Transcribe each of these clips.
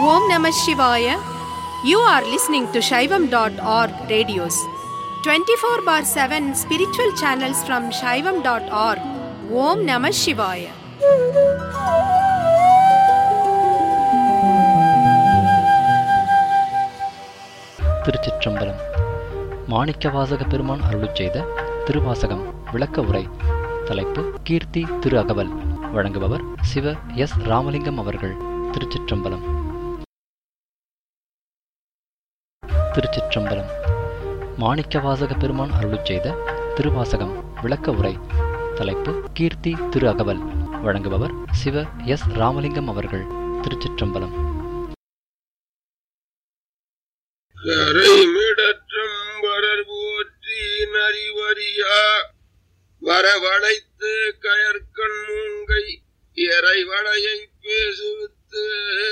Om Namah Shivaya. You are listening to Shaivam.org radios. 24 bar 7 spiritual channels from Shaivam.org. Om Namah Shivaya. திருச்சிற்றம்பலம் மாணிக்கவாசக பெருமான் அருளுச் செய்த திருவாசகம் விளக்க உரை தலைப்பு கீர்த்தி திரு அகவல் வழங்குபவர் சிவ எஸ் ராமலிங்கம் அவர்கள் திருச்சிற்றம்பலம் திருச்சிற்றம்பலம் மாணிக்கவாசக பெருமான் அருளுச் செய்த திருவாசகம் விளக்க உரை தலைப்பு கீர்த்தி திரு அகவல் வழங்குபவர் சிவ எஸ் ராமலிங்கம் அவர்கள் திருச்சிற்றம்பலம் கரைமிடற்றம்பரர் போற்றி நரிவரியா வரவழைத்து கயற்கண் மூங்கை இறைவளையை பேசுவித்து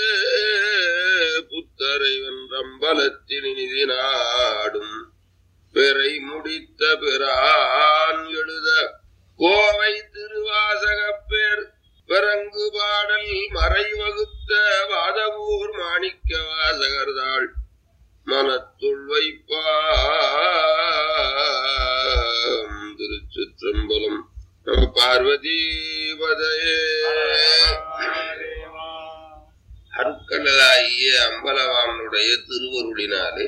புத்தரை வென்றம்பலத்தில் நிதி நாடும் பிறை முடித்த பிரான் எழுத கோவை திருவாசகப் பேர் பிறங்கு பாடல் மறைவகுத்த வாதவூர் மாணிக்க வாசகர்தாள் மனத்துள் வைப்பாம் திருச்சிற்றம்பலம் நம பார்வதீபதையே அருட்கடலாகிய அம்பலவானுடைய திருவருளினாலே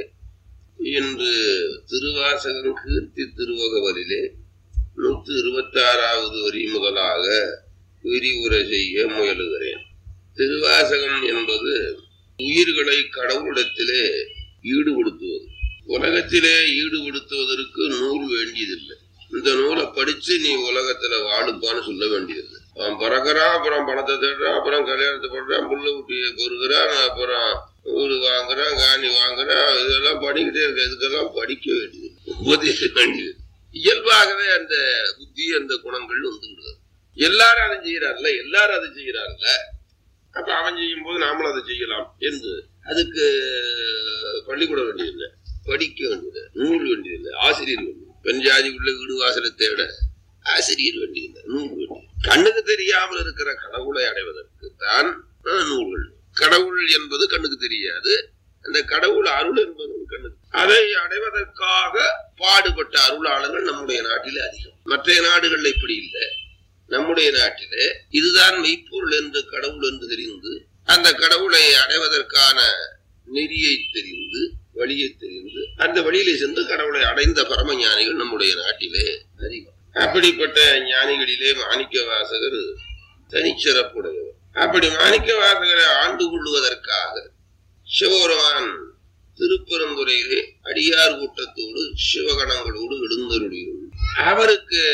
இன்று திருவாசகம் கீர்த்தி திருவகவலிலே நூற்றி இருபத்தி ஆறாவது வரி முதலாக விரிவுரை செய்ய முயலுகிறேன் திருவாசகம் என்பது உயிர்களை கடவுளிடத்திலே ஈடுபடுத்துவது உலகத்திலே ஈடுபடுத்துவதற்கு நூல் வேண்டியதில்லை இந்த நூலை படிச்சு நீ உலகத்துல வாழுப்பான்னு சொல்ல வேண்டியது அவன் பிறகுறான் அப்புறம் பணத்தை தேடுறான் அப்புறம் கல்யாணத்தை பண்றான் புள்ள குட்டியை பொறுக்கிறான் அப்புறம் வீடு வாங்குறான் காணி வாங்குறான் இதெல்லாம் படிக்கிட்டே இருக்க இதுக்கெல்லாம் படிக்க வேண்டியது உபதேச வேண்டியது இயல்பாகவே அந்த புத்தி அந்த குணங்கள் வந்துடுது எல்லாரும் அதை செய்யறாருல எல்லாரும் அதை செய்யறாருல அப்ப அவன் செய்யும் போது நாமளும் அதை செய்யலாம் என்று அதுக்கு பள்ளிக்கூடம் வேண்டியதில்லை படிக்க வேண்டியது நூல் வேண்டியதில்லை ஆசிரியர் வேண்டியது பெண் ஜாதி உள்ள வீடு வாசலை தேட ஆசிரியர் வேண்டியதில்லை நூல் வேண்டியது கண்ணுக்கு தெரியாமல் இருக்கிற கடவுளை அடைவதற்கு தான் நூல்கள் கடவுள் என்பது கண்ணுக்கு தெரியாது அந்த கடவுள் அருள் என்பது கண்ணுக்கு அதை அடைவதற்காக பாடுபட்ட அருளாளர்கள் நம்முடைய நாட்டிலே அதிகம் மற்ற நாடுகள்ல இப்படி இல்லை நம்முடைய நாட்டிலே இதுதான் மெய்ப்பொருள் என்று கடவுள் என்று தெரிந்து அந்த கடவுளை அடைவதற்கான நெறியை தெரிந்து வழியை தெரிந்து அந்த வழியிலே சென்று கடவுளை அடைந்த பரம ஞானிகள் நம்முடைய நாட்டிலே அதிகம் அப்படிப்பட்ட ஞானிகளிலே மாணிக்க வாசகர் தனிச்சிறப்புடையவர் அப்படி மாணிக்க வாசகரை ஆண்டு கொள்வதற்காக சிவபெருமான் திருப்பெருந்துறையிலே அடியார் கூட்டத்தோடு சிவகணங்களோடு எழுந்தருளியும் அவருக்கு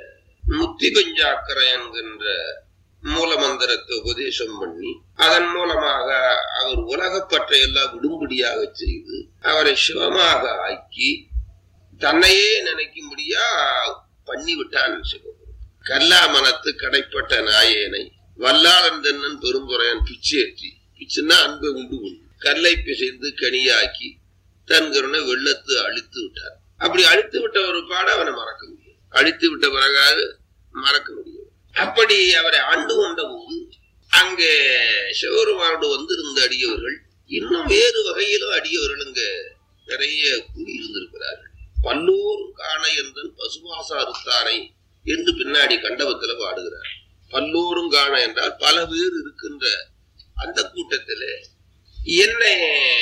முத்தி பஞ்சாக்கரை என்கின்ற மூல மந்திரத்தை உபதேசம் பண்ணி அதன் மூலமாக அவர் உலகப்பற்றை எல்லாம் விடும்படியாக செய்து அவரை சிவமாக ஆக்கி தன்னையே நினைக்கும்படியா பண்ணி விட்டான் சிவபெருமான் கல்லாமனத்து கடைப்பட்ட நாயேனை வல்லாளன் தென்னன் பெரும்புறையன் பிச்சேற்றி பிச்சுன்னா அன்பை உண்டு கொண்டு கல்லை பிசைந்து கனியாக்கி தன் கருணை வெள்ளத்து அழித்து விட்டார் அப்படி அழித்து விட்ட ஒரு பாட அவனை மறக்க முடியும் அழித்து விட்ட பிறகாது மறக்க முடியும் அப்படி அவரை ஆண்டு கொண்ட போது அங்கே சிவபெருமானோடு வந்திருந்த அடியவர்கள் இன்னும் வேறு வகையிலும் அடியவர்கள் அங்க நிறைய கூடியிருந்திருக்கிறார்கள் பல்லோரும் காண என்றன் பசுவாசா அறுத்தானை என்று பின்னாடி கண்டவத்துல பாடுகிறார் பல்லோரும் காண என்றால் பல பேர் இருக்கின்ற அந்த கூட்டத்துல என்னை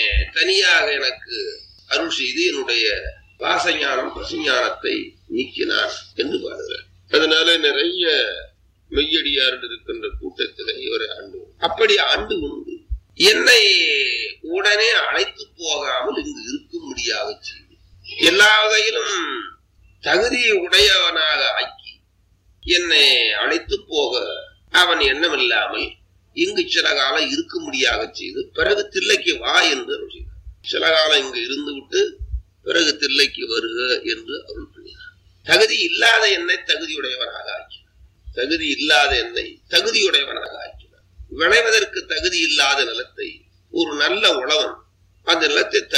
தனியாக எனக்கு அருள் செய்து என்னுடைய பாசஞானம் பசுஞானத்தை நீக்கினார் என்று பாடுகிறார் அதனால நிறைய மெய்யடியார்கள் இருக்கின்ற கூட்டத்தில் இவரை ஆண்டு அப்படி ஆண்டு உண்டு என்னை உடனே அழைத்து போகாமல் இங்கு இருக்கும்படியாக செய்து எல்லா வகையிலும் தகுதி உடையவனாக ஆக்கி என்னை அழைத்து போக அவன் எண்ணமில்லாமல் இங்கு சில காலம் இருக்கும்படியாக செய்து பிறகு தில்லைக்கு வா என்று அருள் செய்தார் சில காலம் இங்கு இருந்து விட்டு பிறகு தில்லைக்கு வருக என்று அருள் பண்ணினார் தகுதி இல்லாத என்னை தகுதியுடையவனாக ஆக்கினார் தகுதி இல்லாத என்னை தகுதியுடையவனாக ஆக்கினார் விளைவதற்கு தகுதி இல்லாத நிலத்தை ஒரு நல்ல உழவன் அந்த நிலத்தை